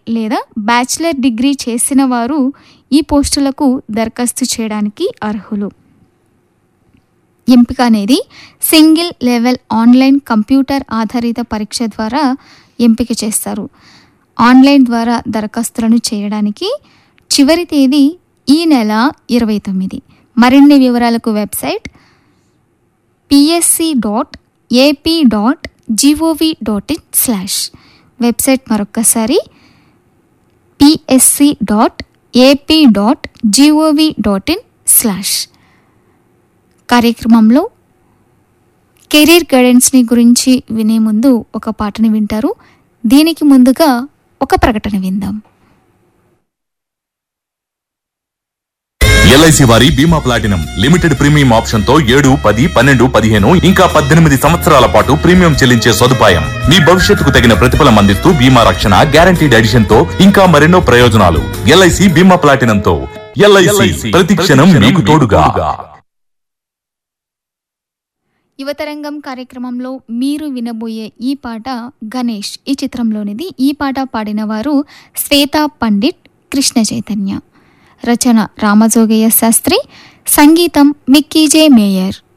లేదా bachelor degree చేసిన వారు ఈ పోస్టులకు దరఖాస్తు చేయడానికి అర్హులు ఎంపిక అనేది సింగిల్ లెవెల్ ఆన్లైన్ కంప్యూటర్ ఆధారిత పరీక్ష ద్వారా ఎంపిక చేస్తారు ఆన్లైన్ ద్వారా దరఖాస్తులను చేయడానికి చివరి తేదీ ఈ నెల ఇరవై తొమ్మిది మరిన్ని వివరాలకు website PSC dot AP dot GOV dot in slash website మరొక్కసారి PSC dot AP dot GOV dot in slash కార్యక్రమంలో కెరీర్ గైడెన్స్ని గురించి వినే ముందు ఒక పాటని వింటారు దీనికి ముందుగా ఒక ప్రకటన విందాం ఎల్ఐసి వారి బీమా ప్లాటినం లిమిటెడ్ ప్రీమియం ఆప్షన్ తో ఏడు పది పన్నెండు పదిహేను ఇంకా పద్దెనిమిది సంవత్సరాల పాటు ప్రీమియం చెల్లించే సదుపాయం మీ భవిష్యత్తుకు తగిన ప్రతిఫలం అందిస్తూ బీమా రక్షణ గ్యారంటీడ్ ఎడిషన్ తో ఇంకా మరెన్నో ప్రయోజనాలు ఎల్ఐసి బీమా ప్లాటినం తో ఎల్ఐసి ప్రతి క్షణం మీకు తోడుగా యువతరంగం కార్యక్రమంలో మీరు వినబోయే ఈ పాట గణేష్ ఈ చిత్రంలోనిది ఈ పాట పాడిన వారు శ్వేతా పండిట్ కృష్ణ చైతన్య రచన రామజోగయ్య శాస్త్రి సంగీతం మిక్కీజే మేయర్